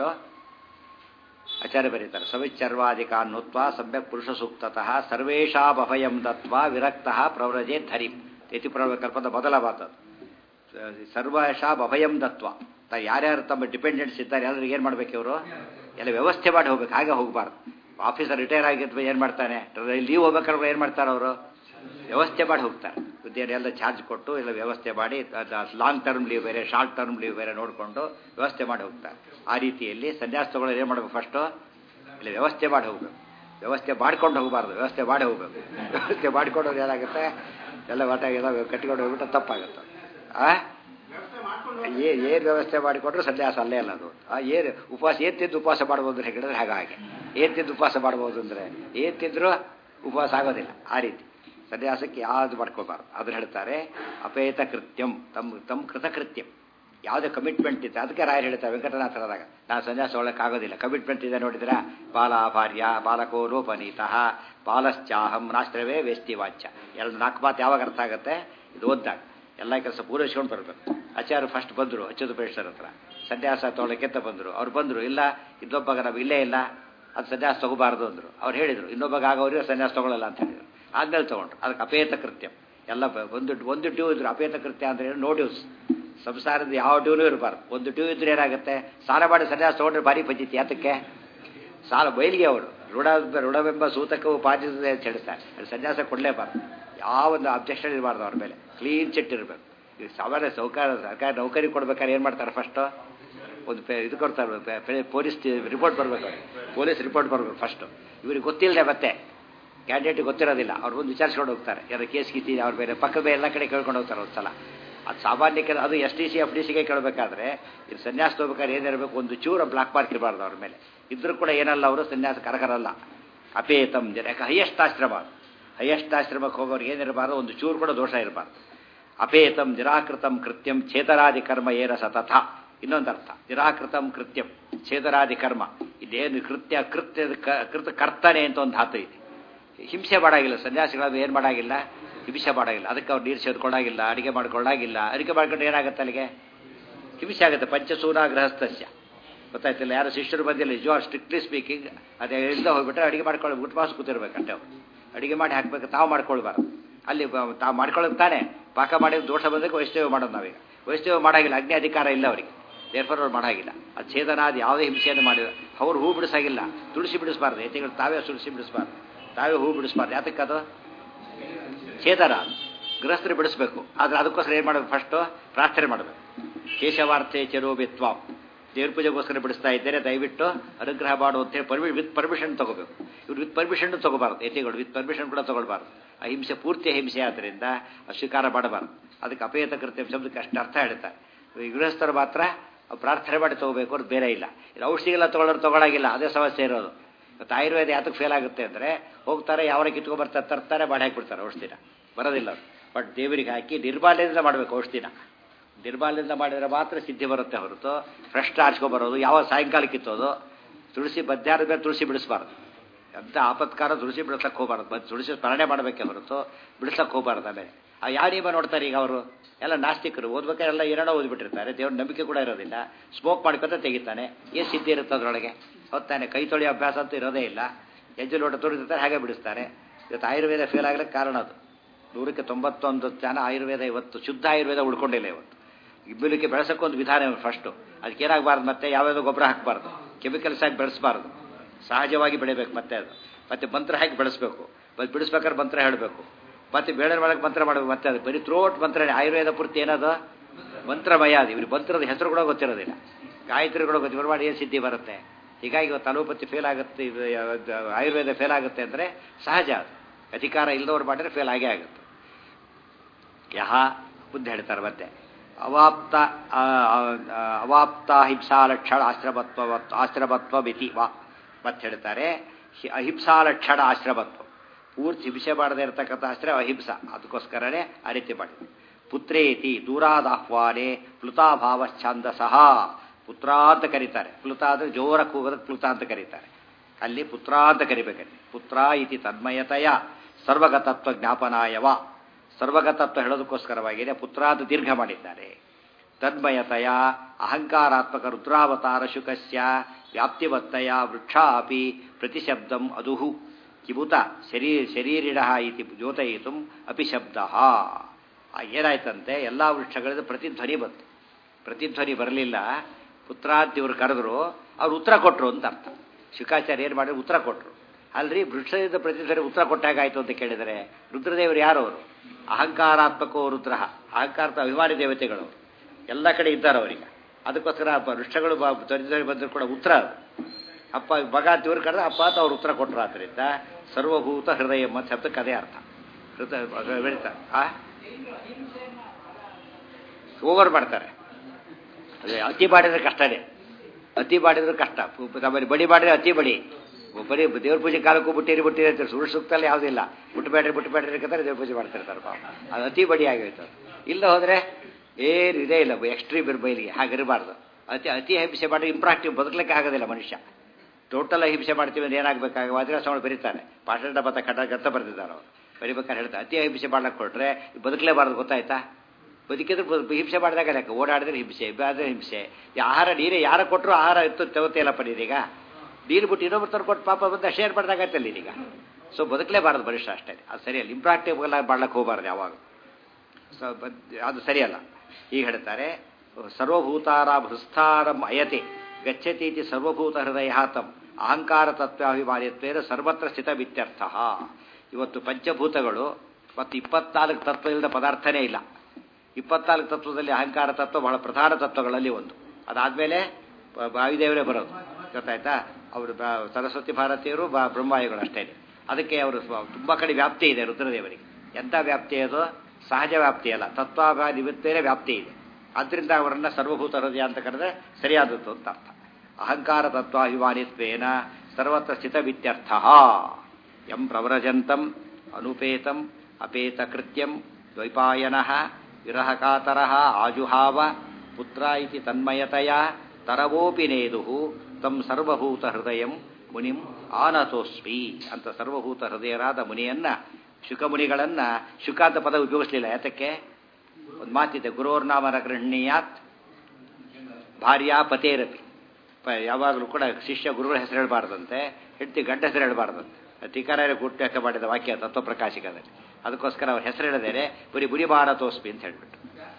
ಆಚಾರ್ಯ ಬರೀತಾರೆ ಸವಿಚ್ಚರ್ವಾದಿಕ ಅನ್ನುತ್ವ ಸಮ್ಯಕ್ ಪುರುಷ ಸೂಕ್ತತಃ ಸರ್ವೇಷಾಭಯಂ ದತ್ವ ವಿರಕ್ತಃ ಪ್ರವ್ರಜೆ ಧರಿ ಯತಿ ಪ್ರವಕಲ್ಪದ ಮೊದಲ ಮಾತದು ಸರ್ವೇಷಾಭಯಂ ದತ್ವ ತ ಯಾರ್ಯಾರು ತಮ್ಮ ಡಿಪೆಂಡೆಂಟ್ಸ್ ಇದ್ದಾರೆ ಎಲ್ಲರಿಗೆ ಏನು ಮಾಡ್ಬೇಕು ಇವರು ಎಲ್ಲ ವ್ಯವಸ್ಥೆ ಮಾಡಿ ಹೋಗ್ಬೇಕು ಹಾಗೆ ಹೋಗಬಾರ್ದು ಆಫೀಸರ್ ರಿಟೈರ್ ಆಗಿದ್ವಿ ಏನು ಮಾಡ್ತಾನೆ ಲೀವ್ ಹೋಗ್ಬೇಕಾದ್ರೆ ಏನು ಮಾಡ್ತಾರೆ ಅವರು ವ್ಯವಸ್ಥೆ ಮಾಡಿ ಹೋಗ್ತಾರೆ ಉದ್ಯೋಗ ಎಲ್ಲ ಚಾರ್ಜ್ ಕೊಟ್ಟು ಎಲ್ಲ ವ್ಯವಸ್ಥೆ ಮಾಡಿ ಲಾಂಗ್ ಟರ್ಮ್ ಲೀವ್ ಬೇರೆ ಶಾರ್ಟ್ ಟರ್ಮ್ ಲೀವ್ ಬೇರೆ ನೋಡಿಕೊಂಡು ವ್ಯವಸ್ಥೆ ಮಾಡಿ ಹೋಗ್ತಾರೆ ಆ ರೀತಿಯಲ್ಲಿ ಸನ್ಯಾಸ ತಗೊಳ್ಳೋದು ಏನು ಮಾಡಬೇಕು ಫಸ್ಟು ಇಲ್ಲಿ ವ್ಯವಸ್ಥೆ ಮಾಡಿ ಹೋಗ್ಬೇಕು ವ್ಯವಸ್ಥೆ ಮಾಡ್ಕೊಂಡು ಹೋಗಬಾರ್ದು ವ್ಯವಸ್ಥೆ ಮಾಡಿ ಹೋಗ್ಬೇಕು ವ್ಯವಸ್ಥೆ ಮಾಡಿಕೊಂಡೋದು ಏನಾಗುತ್ತೆ ಎಲ್ಲ ಒಟ್ಟ ಎಲ್ಲ ಕಟ್ಕೊಂಡು ಹೋಗ್ಬಿಟ್ಟು ತಪ್ಪಾಗುತ್ತೆ ಆ ಏನು ಏನು ವ್ಯವಸ್ಥೆ ಮಾಡಿಕೊಂಡ್ರು ಸನ್ಯಾಸ ಅಲ್ಲೇ ಅಲ್ಲ ಅದು ಆ ಏನು ಉಪವಾಸ ಏನ್ ತಿಂದು ಉಪವಾಸ ಮಾಡ್ಬೋದು ಅಂತ ಹೇಳಿದ್ರೆ ಹಾಗೆ ಹಾಗೆ ಏನ್ ತಿಂದು ಉಪವಾಸ ಮಾಡ್ಬೋದು ಅಂದರೆ ಏನ್ ತಿಂದರೂ ಉಪವಾಸ ಆಗೋದಿಲ್ಲ ಆ ರೀತಿ ಸನ್ಯಾಸಕ್ಕೆ ಯಾವುದು ಮಾಡ್ಕೋಬಾರ್ದು ಅದನ್ನು ಹೇಳ್ತಾರೆ ಅಪೇತ ಕೃತ್ಯಂ ತಮ್ಮ ತಮ್ಮ ಕೃತಕೃತ್ಯಂ ಯಾವುದೇ ಕಮಿಟ್ಮೆಂಟ್ ಇತ್ತು ಅದಕ್ಕೆ ರಾಯರು ಹೇಳ್ತಾರೆ ವೆಂಕಟನಾಥರಾದಾಗ ನಾನು ಸನ್ಯಾಸ ಒಳಕ್ಕಾಗೋದಿಲ್ಲ ಕಮಿಟ್ಮೆಂಟ್ ಇದೆ ನೋಡಿದ್ರೆ ಬಾಲ ಭಾರ್ಯ ಬಾಲಕೋ ರೂಪನೀತಃ ಬಾಲಶ್ಚಾಹಂ ರಾಷ್ಟ್ರವೇ ವೇಸ್ತಿ ವಾಚ್ಯ ಎರಡು ನಾಲ್ಕು ಮಾತು ಯಾವಾಗ ಅರ್ಥ ಆಗುತ್ತೆ ಇದು ಓದ್ದಾಗ ಎಲ್ಲ ಕೆಲಸ ಪೂರೈಸ್ಕೊಂಡು ಬರಬೇಕು ಆಚಾರ್ಯ ಫಸ್ಟ್ ಬಂದರು ಅಚ್ಯುತ ಪೇಶ್ವರ ಹತ್ರ ಸನ್ಯಾಸ ತೊಗೊಳಕ್ಕೆ ಅಂತ ಬಂದರು ಅವ್ರು ಬಂದರು ಇಲ್ಲ ಇನ್ನೊಬ್ಬಗ ನಾವು ಇಲ್ಲೇ ಇಲ್ಲ ಅದು ಸನ್ಯಾಸ ತಗೋಬಾರ್ದು ಅಂದರು ಅವ್ರು ಹೇಳಿದರು ಇನ್ನೊಬ್ಬಗ ಆಗೋರಿಗೆ ಸನ್ಯಾಸ ತಗೊಳ್ಳಲ್ಲ ಅಂತ ಹೇಳಿದರು ಆದ್ಮೇಲೆ ತಗೊಂಡ್ರು ಅದಕ್ಕೆ ಅಪೇತ ಕೃತ್ಯ ಎಲ್ಲ ಒಂದು ಒಂದು ಡ್ಯೂ ಇದ್ರು ಅಪೇತ ಕೃತ್ಯ ಅಂದ್ರೆ ಏನು ನೋ ಡ್ಯೂಸ್ ಸಂಸಾರದ ಯಾವ ಡ್ಯೂನೂ ಇರಬಾರ್ದು ಒಂದು ಡ್ಯೂ ಇದ್ರೆ ಏನಾಗುತ್ತೆ ಸಾಲ ಮಾಡಿ ಸನ್ಯಾಸ ತಗೊಂಡ್ರೆ ಭಾರಿ ಪದ್ಧತಿ ಯಾತಕ್ಕೆ ಸಾಲ ಬಯಲಿಗೆ ಅವರು ಋಣ ಋಣವೆಂಬ ಸೂತಕವು ಪಾದಿಸುತ್ತದೆ ಅಂತ ಹೇಳ್ತಾರೆ ಅದು ಸನ್ಯಾಸ ಕೊಡಲೇಬಾರ್ದು ಯಾವೊಂದು ಅಬ್ಜೆಕ್ಷನ್ ಇರಬಾರ್ದು ಅವ್ರ ಮೇಲೆ ಕ್ಲೀನ್ ಚಿಟ್ ಇರಬೇಕು ಈಗ ಸಾಮಾನ್ಯ ಸೌಕಾರ ಸರ್ಕಾರ ನೌಕರಿ ಕೊಡ್ಬೇಕಾದ್ರೆ ಏನು ಮಾಡ್ತಾರೆ ಫಸ್ಟು ಒಂದು ಪೇ ಇದು ಕೊಡ್ತಾರೆ ಪೊಲೀಸ್ ರಿಪೋರ್ಟ್ ಬರ್ಬೇಕು ಅವ್ರಿಗೆ ಪೊಲೀಸ್ ರಿಪೋರ್ಟ್ ಬರ್ಬೇಕು ಫಸ್ಟು ಇವ್ರಿಗೆ ಗೊತ್ತಿಲ್ಲದೆ ಮತ್ತೆ ಕ್ಯಾಂಡಿಡೇಟ್ ಗೊತ್ತಿರೋದಿಲ್ಲ ಅವ್ರು ಒಂದು ವಿಚಾರಿಸ್ಕೊಂಡು ಹೋಗ್ತಾರೆ ಯಾರು ಕೇಸ್ ಗೀತಿ ಅವ್ರ ಬೇರೆ ಪಕ್ಕದ ಎಲ್ಲ ಕಡೆ ಕೇಳ್ಕೊಂಡು ಹೋಗ್ತಾರೆ ಒಂದು ಸಲ ಅದು ಸಾಮಾನ್ಯಕ್ಕೆ ಅದು S T C F D ಸಿಗೆ ಕೇಳಬೇಕಾದ್ರೆ ಇದು ಸನ್ಯಾಸ ತಗೋಬೇಕಾದ್ರೆ ಏನಿರಬೇಕು ಒಂದು ಚೂರ ಬ್ಲಾಕ್ ಮಾರ್ಕ್ ಇರಬಾರ್ದು ಅವ್ರ ಮೇಲೆ ಇದ್ರೂ ಕೂಡ ಏನಲ್ಲ ಅವರು ಸನ್ಯಾಸ ಕರಕರಲ್ಲ ಅಪೇತಂ ಜನ ಯಾಕೆ ಹೈಯೆಸ್ಟ್ ಆಶ್ರಮ ಹೈಯೆಸ್ಟ್ ಆಶ್ರಮಕ್ಕೆ ಹೋಗೋರಿಗೆ ಏನಿರಬಾರ್ದು ಒಂದು ಚೂರು ಕೂಡ ದೋಷ ಇರಬಾರ್ದು ಅಪೇತಂ ನಿರಾಕೃತಂ ಕೃತ್ಯಂ ಛೇದರಾದಿ ಕರ್ಮ ಏನ ಸತತ ಇನ್ನೊಂದು ಅರ್ಥ ನಿರಾಕೃತಂ ಕೃತ್ಯಂ ಛೇದರಾದಿ ಕರ್ಮ ಇದೇನು ಕೃತ್ಯ ಕೃತ್ಯ ಕೃತ ಕರ್ತನೆ ಅಂತ ಒಂದು ಧಾತು ಇದೆ ಹಿಂಸೆ ಮಾಡಾಗಿಲ್ಲ ಸನ್ಯಾಸಿಗಳು ಏನು ಮಾಡಾಗಿಲ್ಲ ಹಿಂಸೆ ಮಾಡಾಗಿಲ್ಲ ಅದಕ್ಕೆ ಅವ್ರು ನೀರು ಸೇದ್ಕೊಳ್ಳಾಗಿಲ್ಲ ಅಡಿಗೆ ಮಾಡ್ಕೊಳ್ಳಾಗಿಲ್ಲ ಅಡಿಗೆ ಮಾಡ್ಕೊಂಡು ಏನಾಗುತ್ತೆ ಅಲ್ಲಿಗೆ ಹಿಂಸೆ ಆಗುತ್ತೆ ಪಂಚಸೂರ ಗೃಹಸ್ಥಸ್ಯ ಗೊತ್ತಾಯ್ತಿಲ್ಲ ಯಾರು ಶಿಷ್ಯರು ಬಂದಿಲ್ಲ ಯು ಆರ್ ಸ್ಟ್ರಿಕ್ಟ್ಲಿ ಸ್ಪೀಕಿಂಗ್ ಅದೇ ಇಲ್ಲದೆ ಹೋಗ್ಬಿಟ್ರೆ ಅಡಿಗೆ ಮಾಡ್ಕೊಳ್ಳಿ ಉಪವಾಸ ಕೂತಿರ್ಬೇಕಂತೆ ಅವ್ರು ಅಡಿಗೆ ಮಾಡಿ ಹಾಕ್ಬೇಕು ತಾವು ಮಾಡ್ಕೊಳ್ಬಾರ್ದು ಅಲ್ಲಿ ತಾವು ಮಾಡ್ಕೊಳ್ಳೋದು ತಾನೇ ಪಾಕ ಮಾಡಿದ ದೋಷ ಬಂದಕ್ಕೆ ವೈಷ್ಣವ ಮಾಡೋದು ನಾವೀಗ ವೈಷ್ಣವ ಮಾಡಾಗಿಲ್ಲ ಅಗ್ನಿ ಅಧಿಕಾರ ಇಲ್ಲ ಅವರಿಗೆ ದೇರ್ಫರ್ ಅವ್ರು ಮಾಡಾಗಿಲ್ಲ ಅದು ಛೇದನಾದ ಯಾವುದೇ ಹಿಂಸೆಯನ್ನು ಮಾಡಿಲ್ಲ ಅವ್ರು ಹೂ ಬಿಡಿಸಾಗಿಲ್ಲ ತುಳಸಿ ಬಿಡಿಸಬಾರ್ದು ಎತ್ತಿಗಳು ತಾವೇ ತುಳಸಿ ಬಿಡಿಸಬಾರ್ದು ತಾವೇ ಹೂ ಬಿಡಿಸಬಾರ್ದು ಯಾತಕ್ಕೆ ಅದು ಛೇದನ ಗೃಹಸ್ಥರು ಬಿಡಿಸ್ಬೇಕು ಆದ್ರೆ ಅದಕ್ಕೋಸ್ಕರ ಏನು ಮಾಡಬೇಕು ಫಸ್ಟು ಪ್ರಾರ್ಥನೆ ಮಾಡಬೇಕು ಕೇಶವಾರ್ಥೆ ಚೆರೋಬಿತ್ವಾಂ ದೇವ್ರ ಪೂಜೆಗೋಸ್ಕರ ಬಿಡಿಸ್ತಾ ಇದ್ದೇನೆ ದಯವಿಟ್ಟು ಅನುಗ್ರಹ ಮಾಡು ಅಂತೇಳಿ ಪರ್ಮಿ ವಿತ್ ಪರ್ಮಿಷನ್ ತಗೋಬೇಕು ಇವ್ರು ವಿತ್ ಪರ್ಮಿಷನ್ ತಗೋಬಾರ್ದು ಎತ್ತಿಗಳು ವಿತ್ ಪರ್ಮಿಷನ್ ಕೂಡ ತಗೊಳ್ಬಾರ್ದು ಆ ಹಿಂಸೆ ಪೂರ್ತಿ ಹಿಂಸೆ ಆದ್ದರಿಂದ ಸ್ವೀಕಾರ ಮಾಡಬಾರ್ದು ಅದಕ್ಕೆ ಅಪೇತ ಕೃತ್ಯ ಶಬ್ದಕ್ಕೆ ಅಷ್ಟು ಅರ್ಥ ಹೇಳ್ತಾರೆ ಈ ಗೃಹಸ್ಥರು ಮಾತ್ರ ಪ್ರಾರ್ಥನೆ ಮಾಡಿ ತಗೋಬೇಕು ಅದು ಬೇರೆ ಇಲ್ಲ ಇದು ಔಷಧಿಗೆಲ್ಲ ತಗೊಳ್ಳೋರು ತಗೊಳಾಗಿಲ್ಲ ಅದೇ ಸಮಸ್ಯೆ ಇರೋದು ಇವತ್ತು ಆಯುರ್ವೇದ ಯಾತಕ್ಕೆ ಫೇಲ್ ಆಗುತ್ತೆ ಅಂದರೆ ಹೋಗ್ತಾರೆ ಯಾವಾಗ ಕಿತ್ಕೊಂಡ್ಬರ್ತಾರೆ ತರ್ತಾರೆ ಮಾಡಿ ಹಾಕಿಬಿಡ್ತಾರೆ ಔಷಧಿನ ಬರೋದಿಲ್ಲ ಬಟ್ ದೇವರಿಗೆ ಹಾಕಿ ನಿರ್ಮಾಲ್ಯದಿಂದ ಮಾಡಬೇಕು ಔಷಧಿನ ನಿರ್ಮಾಲ್ಯದಿಂದ ಮಾಡಿದರೆ ಮಾತ್ರ ಸಿದ್ಧಿ ಬರುತ್ತೆ ಹೊರತು ಫ್ರೆಶ್ ಆರಿಸ್ಕೊಬರೋದು ಯಾವ ಸಾಯಂಕಾಲ ಕಿತ್ತೋದು ತುಳಸಿ ಮಧ್ಯಾಹ್ನದ ಮೇಲೆ ತುಳಸಿ ಬಿಡಿಸ್ಬಾರ್ದು ಎಂಥ ಆಪತ್ಕಾರ ತುಳಸಿ ಬಿಡಿಸಕ್ಕೆ ಹೋಗಬಾರ್ದು ಬಂದು ತುಳಸಿ ಸ್ಮರಣೆ ಮಾಡಬೇಕೆ ಹೊರತು ಬಿಡಿಸಕ್ಕೆ ಹೋಗಬಾರ್ದು ಆಮೇಲೆ ಆ ಯಾವ ನಿಯಮ ನೋಡ್ತಾರೆ ಈಗ ಅವರು ಎಲ್ಲ ನಾಸ್ತಿಕರು ಓದ್ಬೇಕಾದ್ರೆ ಎಲ್ಲ ಏನೇನೋ ಓದ್ಬಿಟ್ಟಿರ್ತಾರೆ ದೇವ್ರ ನಂಬಿಕೆ ಕೂಡ ಇರೋದಿಲ್ಲ ಸ್ಮೋಕ್ ಮಾಡ್ಕೊತ ತೆಗಿತಾನೆ ಏನು ಸಿದ್ಧಿ ಇರುತ್ತೆ ಅದರೊಳಗೆ ಹೊತ್ತಾನೆ ಕೈ ತೊಳೆಯೋ ಅಭ್ಯಾಸ ಅಂತೂ ಇರೋದೇ ಇಲ್ಲ ಹೆಜ್ಜೆ ಲೋಟ ತೊಳಿದಿರ್ತಾರೆ ಹಾಗೆ ಬಿಡಿಸ್ತಾರೆ ಇವತ್ತು ಆಯುರ್ವೇದ ಫೇಲ್ ಆಗ್ಲಿಕ್ಕೆ ಕಾರಣ ಅದು ನೂರಕ್ಕೆ ತೊಂಬತ್ತೊಂದು ಜನ ಆಯುರ್ವೇದ ಇವತ್ತು ಶುದ್ಧ ಆಯುರ್ವೇದ ಉಳ್ಕೊಂಡಿಲ್ಲ ಇವತ್ತು ಇಬ್ಬಲಿಕ್ಕೆ ಬೆಳೆಸೋಕ್ಕೊಂದು ವಿಧಾನ ಫಸ್ಟು ಅದಕ್ಕೆ ಏನಾಗಬಾರ್ದು ಮತ್ತೆ ಯಾವ್ಯಾವ ಗೊಬ್ಬರ ಹಾಕಬಾರ್ದು ಕೆಮಿಕಲ್ಸ್ ಹಾಕಿ ಬೆಳೆಸಬಾರ್ದು ಸಹಜವಾಗಿ ಬೆಳಿಬೇಕು ಮತ್ತೆ ಅದು ಮತ್ತೆ ಮಂತ್ರ ಹಾಕಿ ಬೆಳೆಸಬೇಕು ಬಟ್ ಬಿಡಿಸ್ಬೇಕಾದ್ರೆ ಮಂತ್ರ ಹೇಳಬೇಕು ಮತ್ತೆ ಬೇಡ ಒಳಗೆ ಮಂತ್ರ ಮಾಡಬೇಕು ಮತ್ತೆ ಅದು ಬರೀ ಥ್ರೋಟ್ ಮಂತ್ರ ಆಯುರ್ವೇದ ಪೂರ್ತಿ ಏನದು ಮಂತ್ರಮಯ ಅದು ಇವ್ರಿಗೆ ಮಂತ್ರದ ಹೆಸರು ಕೂಡ ಗೊತ್ತಿರೋದಿಲ್ಲ ಗಾಯತ್ರಿ ಕೂಡ ಗೊತ್ತಿರೋ ಮಾಡಿ ಏನು ಸಿದ್ಧಿ ಬರುತ್ತೆ ಹೀಗಾಗಿ ಇವತ್ತು ಅಲೋಪತಿ ಫೇಲ್ ಆಗುತ್ತೆ ಇದು ಯಾವ್ದು ಆಯುರ್ವೇದ ಫೇಲ್ ಆಗುತ್ತೆ ಅಂದರೆ ಸಹಜ ಅದು ಅಧಿಕಾರ ಇಲ್ಲದವ್ರು ಮಾಡಿದ್ರೆ ಫೇಲ್ ಆಗೇ ಆಗುತ್ತೆ ಯಹ ಬುದ್ಧ ಹೇಳ್ತಾರೆ ಮತ್ತೆ ಅವಾಪ್ತ ಆ, ಆ, ಆ, ಅವಾಪ್ತ ಹಿಂಸಾಲಕ್ಷಣ ಆಶ್ರಮತ್ವ ಆಶ್ರಮತ್ವ ಮಿತಿ ವಾ ಮತ್ತೆ ಹೇಳ್ತಾರೆ ಹಿ- ಅಹಿಂಸಾಲಕ್ಷಣ ಆಶ್ರಮತ್ವ ಪೂರ್ತಿ ಹಿಂಸೆ ಮಾಡದೇ ಇರತಕ್ಕಂಥ ಆಶ್ರಯ ಅಹಿಂಸಾ ಅದಕ್ಕೋಸ್ಕರನೇ ಆ ರೀತಿ ಮಾಡಿದ್ರು ಪುತ್ರೇತಿ ದೂರಾದಾಹ್ವಾನೆ ಪ್ಲುತಾಭಾವಶ್ಛಂದಸಃ ಪುತ್ರ ಅಂತ ಕರೀತಾರೆ ಪ್ಲುತ ಅಂದ್ರೆ ಜೋರ ಕೂಗೋದಕ್ಕೆ ಪ್ಲುತ ಅಂತ ಕರೀತಾರೆ ಅಲ್ಲಿ ಪುತ್ರ ಅಂತ ಕರಿಬೇಕಲ್ಲಿ ಪುತ್ರ ಇತಿ ತನ್ಮಯತೆಯ ಸರ್ವಗತತ್ವ ಜ್ಞಾಪನಾಯವ ಸರ್ವಗತತ್ವ ಹೇಳೋದಕ್ಕೋಸ್ಕರವಾಗಿದೆ ಪುತ್ರ ಅಂತ ದೀರ್ಘ ಮಾಡಿದ್ದಾರೆ ತನ್ಮಯತೆಯ ಅಹಂಕಾರಾತ್ಮಕ ರುದ್ರಾವತಾರ ಶುಕಸ್ಯ ವ್ಯಾಪ್ತಿವತ್ತಯ ವೃಕ್ಷ ಅಪಿ ಪ್ರತಿಶಬ್ದಂ ಅದುಹು ಕಿಬುತ ಶರೀ ಶರೀರಿಣ ಇತಿ ದ್ಯೋತಯಿತು ಅಪಿ ಶಬ್ದ ಏನಾಯ್ತಂತೆ ಎಲ್ಲ ವೃಕ್ಷಗಳಿಂದ ಪ್ರತಿಧ್ವನಿ ಬಂತು ಪ್ರತಿಧ್ವನಿ ಬರಲಿಲ್ಲ ಪುತ್ರ ಅಂತ ಇವ್ರು ಕರೆದ್ರು ಅವ್ರು ಉತ್ತರ ಕೊಟ್ಟರು ಅಂತ ಅರ್ಥ ಶುಕಾಚಾರ್ಯ ಏನು ಮಾಡಿದ್ರು ಉತ್ತರ ಕೊಟ್ಟರು ಅಲ್ರಿ ವೃಕ್ಷದಿಂದ ಪ್ರತಿಧ್ವನಿ ಉತ್ತರ ಕೊಟ್ಟಾಗಾಯ್ತು ಅಂತ ಕೇಳಿದರೆ ರುದ್ರದೇವರು ಯಾರು ಅವರು ಅಹಂಕಾರಾತ್ಮಕೋ ರುದ್ರ ಅಹಂಕಾರದ ಅಭಿಮಾನಿ ದೇವತೆಗಳು ಎಲ್ಲ ಕಡೆ ಇದ್ದಾರೆ ಅವರಿಗೆ ಅದಕ್ಕೋಸ್ಕರ ಅಪ್ಪ ವೃಕ್ಷಗಳು ಬ- ಧ್ವನಿ ಬಂದರೂ ಕೂಡ ಉತ್ತರ ಅದು ಅಪ್ಪ ಮಗ ಅಂತ ಇವ್ರು ಕರೆದ ಅಪ್ಪ ಅಂತ ಅವ್ರು ಉತ್ತರ ಕೊಟ್ಟರು ಆದ್ದರಿಂದ ಸರ್ವಭೂತ ಹೃದಯ ಎಂಬ ಶಬ್ದಕ್ಕೆ ಅದೇ ಅರ್ಥ ಹೃದಯ ಬೆಳೀತಾ ಆ ಓವರ್ ಮಾಡ್ತಾರೆ ಅದೇ ಅತಿ ಮಾಡಿದ್ರೆ ಕಷ್ಟನೇ ಅತಿ ಮಾಡಿದ್ರೆ ಕಷ್ಟ ನಮ್ಮಲ್ಲಿ ಬಡಿ ಮಾಡಿದ್ರೆ ಅತಿ ಬಡಿ ಬರೀ ದೇವ್ರ ಪೂಜೆ ಕಾಲಕ್ಕೂ ಬಿಟ್ಟಿರಿ ಬಿಟ್ಟಿರಿ ಅಂತ ಸುಳ್ಳು ಸೂಕ್ತಲ್ಲಿ ಯಾವುದಿಲ್ಲ ಬಿಟ್ಟಬೇಡ್ರಿ ಬಿಟ್ಟಬೇಡ್ರಿ ಅಂತಾರೆ ದೇವ್ರ ಪೂಜೆ ಮಾಡ್ತಿರ್ತಾರೆ ಪಾಪ ಅದು ಅತಿ ಬಡಿ ಆಗೋಯ್ತು ಇಲ್ಲ ಹೋದರೆ ಏನು ಇದೇ ಇಲ್ಲ ಎಕ್ಸ್ಟ್ರೀಮ್ ಇರ್ ಬೈಲಿಗೆ ಹಾಗಿರಬಾರ್ದು ಅತಿ ಅತಿ ಹಿಂಸೆ ಮಾಡಿ ಇಂಪ್ರಾಕ್ಟಿವ್ ಬದುಕಲಿಕ್ಕೆ ಆಗೋದಿಲ್ಲ ಮನುಷ್ಯ ಟೋಟಲ್ ಹಿಂಸೆ ಮಾಡ್ತೀವಿ ಅಂದ್ರೆ ಏನಾಗಬೇಕಾಗ ವಜ್ರಾಸವಳು ಬರೀತಾರೆ ಪಾಷಂಡ ಬತ್ತ ಕಟ್ಟ ಗತ್ತ ಬರ್ತಿದ್ದಾರೆ ಅವರು ಬರಿಬೇಕಾದ್ರೆ ಹೇಳ್ತಾರೆ ಅತಿ ಹಿಂಸೆ ಮಾಡ್ಲಿಕ್ಕೆ ಕೊಟ್ರೆ ಬದುಕಲೇಬಾರ್ದು ಗೊತ್ತಾಯ್ತಾ ಬದುಕಿದ್ರೆ ಬದು- ಹಿಂಸೆ ಮಾಡಿದಾಗ ಲೆಕ್ಕ ಓಡಾಡಿದ್ರೆ ಹಿಂಸೆ ಇದಾದ್ರೆ ಹಿಂಸೆ ಈ ಆಹಾರ ನೀರೇ ಯಾರ ಕೊಟ್ಟರು ಆಹಾರ ಇತ್ತು ತಗೋತಿಯಲ್ಲಪ್ಪ ನೀರೀಗ ನೀರು ಬಿಟ್ಟು ಇನ್ನೊಬ್ರು ತಂದು ಕೊಟ್ಟು ಪಾಪ ಬಂದ ಶೇರ್ ಮಾಡಿದಾಗತ್ತಲ್ಲ ನೀರೀಗ ಸೊ ಬದುಕಲೇಬಾರದು ಬರಿಷ್ಠ ಅಷ್ಟೇ ಅದು ಸರಿಯಲ್ಲ ಇಂಪ್ರಾಕ್ಟಿವ್ ಎಲ್ಲ ಮಾಡ್ಲಿಕ್ಕೆ ಹೋಗಬಾರ್ದು ಯಾವಾಗ ಸೊ ಬದ್- ಅದು ಸರಿಯಲ್ಲ ಈಗ ಹೇಳ್ತಾರೆ ಸರ್ವಭೂತಾರ ಹೃಸ್ಥಾರಂ ಅಯತೆ ಗಚ್ಚತೀತಿ ಸರ್ವಭೂತ ಹೃದಯ ತಂ ಅಹಂಕಾರ ತತ್ವಾಭಿಮಾನಿತ್ವೇನ ಸರ್ವತ್ರ ಸ್ಥಿತವಿತ್ಯರ್ಥ ಇವತ್ತು ಪಂಚಭೂತಗಳು ಮತ್ತು ಇಪ್ಪತ್ನಾಲ್ಕು ತತ್ವ ಇಲ್ಲದ ಪದಾರ್ಥನೇ ಇಲ್ಲ ಇಪ್ಪತ್ನಾಲ್ಕು ತತ್ವದಲ್ಲಿ ಅಹಂಕಾರ ತತ್ವ ಬಹಳ ಪ್ರಧಾನ ತತ್ವಗಳಲ್ಲಿ ಒಂದು ಅದಾದಮೇಲೆ ವಾಯುದೇವರೇ ಬರೋದು ಗೊತ್ತಾಯ್ತಾ ಅವರು ಬ- ಸರಸ್ವತಿ ಭಾರತೀಯರು ಬ ಬ್ರಹ್ಮಾಯುಗಳು ಅಷ್ಟೇ ಅದಕ್ಕೆ ಅವರು ಸ್ವ- ತುಂಬ ಕಡೆ ವ್ಯಾಪ್ತಿ ಇದೆ ರುದ್ರದೇವರಿಗೆ ಎಂಥ ವ್ಯಾಪ್ತಿ ಅದು ಸಹಜ ವ್ಯಾಪ್ತಿ ಅಲ್ಲ ತತ್ವಾಭಿಮಾನಿತ್ವೇನೇ ವ್ಯಾಪ್ತಿ ಇದೆ ಆದ್ದರಿಂದ ಅವರನ್ನ ಸರ್ವಭೂತ ಹೃದಯ ಅಂತ ಕರೆದ್ರೆ ಸರಿಯಾದದ್ದು ಅಂತ ಅರ್ಥ ಅಹಂಕಾರ ತತ್ವಾಭಿಮಾನಿತ್ವೇನ ಸರ್ವತ್ರ ಸ್ಥಿತವಿತ್ಯರ್ಥ ಯಂ ಪ್ರವ್ರಜಂತಂ ಅನುಪೇತಂ ಅಪೇತಕೃತ್ಯಂ ದ್ವೈಪಾಯನ ವಿರಹಕಾತರ ಆಜುಹಾವ ಪುತ್ರ ಇತಿ ತನ್ಮಯತೆಯ ತರವೋಪಿ ನೇದು ತಂ ಸರ್ವಭೂತ ಹೃದಯಂ ಮುನಿಂ ಆನತೋಸ್ಮಿ ಅಂತ ಸರ್ವಭೂತ ಹೃದಯರಾದ ಮುನಿಯನ್ನ ಶುಕಮುನಿಗಳನ್ನ ಶುಕ ಅಂತ ಪದ ಉಪಯೋಗಿಸಲಿಲ್ಲ ಯಾತಕ್ಕೆ ಒಂದು ಮಾತಿದೆ ಗುರೋರ್ನಾಮನ ಗೃಹಣೀಯಾತ್ ಭಾರ್ಯಾ ಪತೇರಪಿ ಪ ಯಾವಾಗಲೂ ಕೂಡ ಶಿಷ್ಯ ಗುರುಗಳ ಹೆಸರು ಹೇಳಬಾರ್ದಂತೆ ಹೆಂಡತಿ ಗಂಡ ಹೆಸರು ಹೇಳಬಾರ್ದಂತೆ ಟೀಕಾರಾಯ ಗುಟ್ಟಾಕ ಮಾಡಿದ ವಾಕ್ಯ ತತ್ವಪ್ರಕಾಶಿಕದಲ್ಲಿ ಅದಕ್ಕೋಸ್ಕರ ಅವ್ರ ಹೆಸರು ಹೇಳದೇನೆ ಬರೀ ಬುರಿ ಭಾರತೋಸ್ಮಿ ಅಂತ ಹೇಳ್ಬಿಟ್ಟು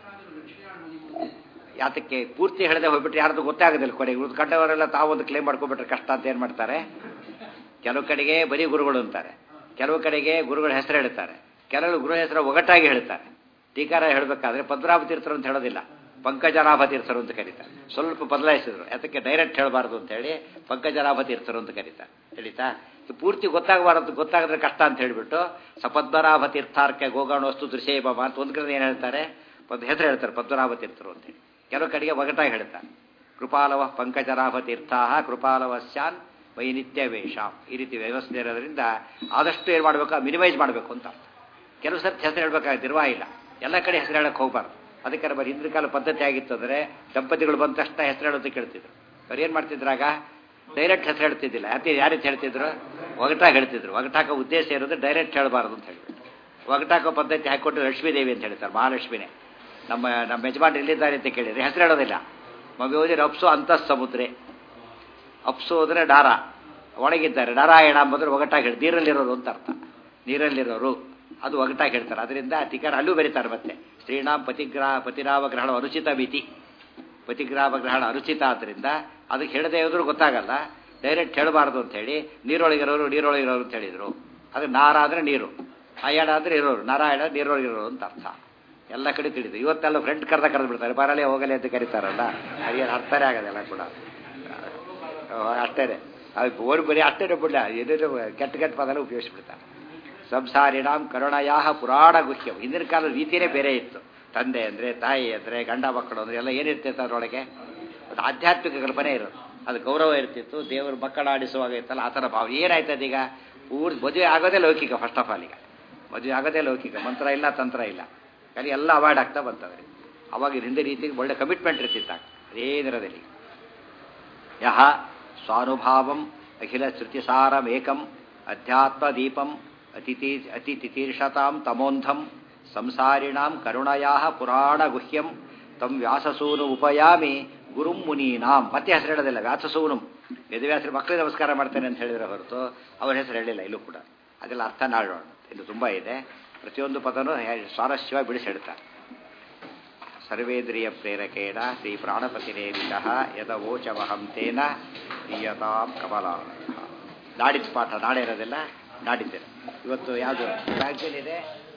ಯಾತಕ್ಕೆ ಪೂರ್ತಿ ಹೇಳದೆ ಹೋಗ್ಬಿಟ್ರೆ ಯಾರ್ದು ಗೊತ್ತಾಗೋದಿಲ್ಲ ಕೊನೆಗೆ ಉಳಿದು ಕಂಡವರೆಲ್ಲ ತಾವೊಂದು ಕ್ಲೇಮ್ ಮಾಡ್ಕೊಬಿಟ್ರೆ ಕಷ್ಟ ಅಂತ ಏನು ಮಾಡ್ತಾರೆ ಕೆಲವು ಕಡೆಗೆ ಬರೀ ಗುರುಗಳು ಅಂತಾರೆ ಕೆಲವು ಕಡೆಗೆ ಗುರುಗಳ ಹೆಸರು ಹೇಳ್ತಾರೆ ಕೆಲವು ಗುರು ಹೆಸರು ಒಗಟಾಗಿ ಹೇಳ್ತಾರೆ ಟೀಕಾರ ಹೇಳಬೇಕಾದ್ರೆ ಪದ್ಮನಾಭ ತೀರ್ಥರು ಅಂತ ಹೇಳೋದಿಲ್ಲ ಪಂಕಜನಾಭ ತೀರ್ಥರು ಅಂತ ಕರೀತಾರೆ ಸ್ವಲ್ಪ ಬದಲಾಯಿಸಿದ್ರು ಅದಕ್ಕೆ ಡೈರೆಕ್ಟ್ ಹೇಳಬಾರ್ದು ಅಂತ ಹೇಳಿ ಪಂಕಜನಾಭ ತೀರ್ಥರು ಅಂತ ಕರೀತಾರೆ ಹೇಳಿತಾ ಇದು ಪೂರ್ತಿ ಗೊತ್ತಾಗಬಾರದು ಗೊತ್ತಾಗಿದ್ರೆ ಕಷ್ಟ ಅಂತ ಹೇಳಿಬಿಟ್ಟು ಸಪದ್ಮನಾಭ ತೀರ್ಥಾರ್ಕೆ ಗೋಗಾಣೋಸ್ತು ದೃಶ್ಯೇಬ ಅಂತ ಒಂದು ಕಡೆ ಏನು ಹೇಳ್ತಾರೆ ಒಂದು ಹೆಸರು ಹೇಳ್ತಾರೆ ಪದ್ಮನಾಭ ತೀರ್ಥರು ಅಂತೇಳಿ ಕೆಲವು ಕಡೆಗೆ ಒಗಟಾಗಿ ಹೇಳ್ತಾರೆ ಕೃಪಾಲವ ಪಂಕಜನಾಭ ತೀರ್ಥಾ ಕೃಪಾಲವಶ್ಯಾನ್ ವೈನಿತ್ಯ ವೇಷ ಈ ರೀತಿ ವ್ಯವಸ್ಥೆ ಇರೋದ್ರಿಂದ ಆದಷ್ಟು ಏನು ಮಾಡಬೇಕು ಮಿನಿಮೈಸ್ ಮಾಡಬೇಕು ಅಂತ ಅರ್ಥ. ಕೆಲವು ಸರ್ತಿ ಹೆಸರು ಹೇಳ್ಬೇಕಾಗುತ್ತೆ ನಿರ್ವಾಹ ಇಲ್ಲ ಎಲ್ಲ ಕಡೆ ಹೆಸರು ಹೇಳಕ್ಕೆ ಹೋಗ್ಬಾರ್ದು ಅದಕ್ಕೆ ನಮ್ಮ ಹಿಂದಿನ ಕಾಲ ಪದ್ಧತಿ ಆಗಿತ್ತು ಅಂದರೆ ದಂಪತಿಗಳು ಬಂದ ತಕ್ಷಣ ಹೆಸರು ಹೇಳೋದಕ್ಕೆ ಕೇಳ್ತಿದ್ರು ಅವ್ರು ಏನು ಮಾಡ್ತಿದ್ರಾಗ ಡೈರೆಕ್ಟ್ ಹೆಸರು ಹೇಳ್ತಿದ್ದಿಲ್ಲ ಯಾಕೆ ಯಾರೀತಿ ಹೇಳ್ತಿದ್ರು ಒಗಟಾಗಿ ಹೇಳ್ತಿದ್ರು ಒಗಟಾಕೋ ಉದ್ದೇಶ ಇರೋದು ಡೈರೆಕ್ಟ್ ಹೇಳಬಾರ್ದು ಅಂತ ಹೇಳ್ಬಿಟ್ಟು ಒಗಟಾಕೋ ಪದ್ಧತಿ ಹಾಕಿಕೊಟ್ಟು ಲಕ್ಷ್ಮೀದೇವಿ ಅಂತ ಹೇಳ್ತಾರೆ ಮಹಾಲಕ್ಷ್ಮಿನೇ ನಮ್ಮ ನಮ್ಮ ಯಜಮಾನ್ ಎಲ್ಲಿದ್ದಾರೆ ಅಂತ ಕೇಳಿದ್ರೆ ಹೆಸರು ಹೇಳೋದಿಲ್ಲ ಮಗುವಿನ ಅಪ್ಸು ಅಂತಃ ಸಮುದ್ರೆ ಅಪ್ಸು ಅಂದರೆ ಡಾರ ಒಳಗಿದ್ದಾರೆ ನಾರಾಯಣ ಅಂಬಂದ್ರೆ ಒಗಟಾಗಿ ಹೇಳಿ ನೀರಲ್ಲಿರೋರು ಅಂತ ಅರ್ಥ ನೀರಲ್ಲಿರೋರು ಅದು ಒಗಟಾಗಿ ಹೇಳ್ತಾರೆ ಅದರಿಂದ ಟೀಕಾರ ಅಲ್ಲೂ ಬೆರೀತಾರೆ ಮತ್ತೆ ಶ್ರೀನಾಮ್ ಪತಿಗ್ರಹ ಪತಿರಾಮ ಗ್ರಹಣ ಅನುಚಿತ ಮಿತಿ ಪತಿಗ್ರಾಮ ಗ್ರಹಣ ಅನುಚಿತ ಆದ್ದರಿಂದ ಅದಕ್ಕೆ ಹೇಳದೆ ಹೋದ್ರೂ ಗೊತ್ತಾಗಲ್ಲ ಡೈರೆಕ್ಟ್ ಹೇಳಬಾರ್ದು ಅಂತ ಹೇಳಿ ನೀರೊಳಗಿರೋರು ನೀರೊಳಗಿರೋರು ಅಂತ ಹೇಳಿದರು ಅದು ನಾರ ಅಂದರೆ ನೀರು ಅಯ್ಯಾಡ ಅಂದರೆ ಇರೋರು ನಾರಾಯಣ ನೀರೋರು ಇರೋರು ಅಂತ ಅರ್ಥ ಎಲ್ಲ ಕಡೆ ತಿಳಿದು ಇವತ್ತೆಲ್ಲ ಫ್ರೆಂಡ್ ಕರೆದ ಕರೆದು ಬಿಡ್ತಾರೆ ಬರಲೇ ಹೋಗಲಿ ಅಂತ ಕರೀತಾರಲ್ಲ ಅದೇನು ಅರ್ಥನೇ ಆಗೋದಿಲ್ಲ ಕೂಡ ಅಷ್ಟೇ ಅದು ಓಡಿ ಬರೀ ಅಷ್ಟೇ ಬಿಡಲ ಏನೇನು ಕೆಟ್ಟ ಕೆಟ್ಟ ಪದನ ಉಪಯೋಗಿಸ್ಬಿಡ್ತಾರೆ ಸಂಸಾರಿಣಾಂ ಕರುಣಯಾಹ ಪುರಾಣ ಗುಹ್ಯಂ ಹಿಂದಿನ ಕಾಲದ ರೀತಿಯೇ ಬೇರೆ ಇತ್ತು ತಂದೆ ಅಂದರೆ ತಾಯಿ ಅಂದರೆ ಗಂಡ ಮಕ್ಕಳು ಅಂದರೆ ಎಲ್ಲ ಏನಿರ್ತಿತ್ತು ಅದರೊಳಗೆ ಅದು ಆಧ್ಯಾತ್ಮಿಕ ಕಲ್ಪನೆ ಇರೋದು ಅದು ಗೌರವ ಇರ್ತಿತ್ತು ದೇವರು ಮಕ್ಕಳ ಆಡಿಸುವಾಗ ಇತ್ತಲ್ಲ ಆ ಥರ ಭಾವ ಏನಾಯ್ತದ ಈಗ ಪೂರ್ತಿ ಮದುವೆ ಆಗೋದೇ ಲೌಕಿಕ ಫಸ್ಟ್ ಆಫ್ ಆಲ್ ಈಗ ಮದುವೆ ಆಗೋದೇ ಲೌಕಿಕ ಮಂತ್ರ ಇಲ್ಲ ತಂತ್ರ ಇಲ್ಲ ಖಾಲಿ ಎಲ್ಲ ಅವಾಯ್ಡ್ ಆಗ್ತಾ ಬಂತವ್ರಿ ಅವಾಗ ಹಿಂದೆ ರೀತಿಗೆ ಒಳ್ಳೆ ಕಮಿಟ್ಮೆಂಟ್ ಇರ್ತಿತ್ತು ಅದೇನಿರೋದಿಲ್ಲ ಯಹ ಸ್ವಾನುಭಾವಂ ಅಖಿಲ ಶ್ರುತಿಸಾರಮೇಕಂ ಅಧ್ಯಾತ್ಮದೀಪಂ ಅತಿಥಿ ಅತಿಥಿತೀರ್ಷತಾಂ ತಮೋಂಧಂ ಸಂಸಾರಿಣಾಂ ಕರುಣಯಾ ಪುರಾಣ ಗುಹ್ಯಂ ತಂ ವ್ಯಾಸಸೂನು ಉಪಯಾಮಿ ಗುರುಂ ಮುನೀನಾಂ ಮತ್ತೆ ಹೆಸರು ಹೇಳೋದಿಲ್ಲ ವ್ಯಾಸಸೂನು ವೇದವ್ಯಾಸರು ಮಕ್ಕಳಿಗೆ ನಮಸ್ಕಾರ ಮಾಡ್ತೇನೆ ಅಂತ ಹೇಳಿದ್ರೆ ಹೊರತು ಅವ್ರ ಹೆಸರು ಹೇಳಿಲ್ಲ ಇಲ್ಲೂ ಕೂಡ ಅದೆಲ್ಲ ಅರ್ಥ ನಾಡೋಣ ಇದು ತುಂಬ ಇದೆ ಪ್ರತಿಯೊಂದು ಪದನೂ ಸ್ವಾರಸ್ಯವಾಗಿ ಬಿಡಿಸಿ ಹೇಳ್ತಾರೆ ಸರ್ವೇಂದ್ರಿಯ ಪ್ರೇರಕೇಣ ಶ್ರೀ ಪ್ರಾಣಪತಿನೇರಿತ ಯದವೋಚವಹಂ ತೇನ ದೀಯತಾಂ ಕಮಲ ನಾಡಿದ್ದು ಪಾಠ ನಾಳೆ ಇರೋದಿಲ್ಲ ನಾಡಿದ್ದೇನೆ ಇವತ್ತು ಯಾವುದು ಬ್ಯಾಂಕಲ್ಲಿದೆ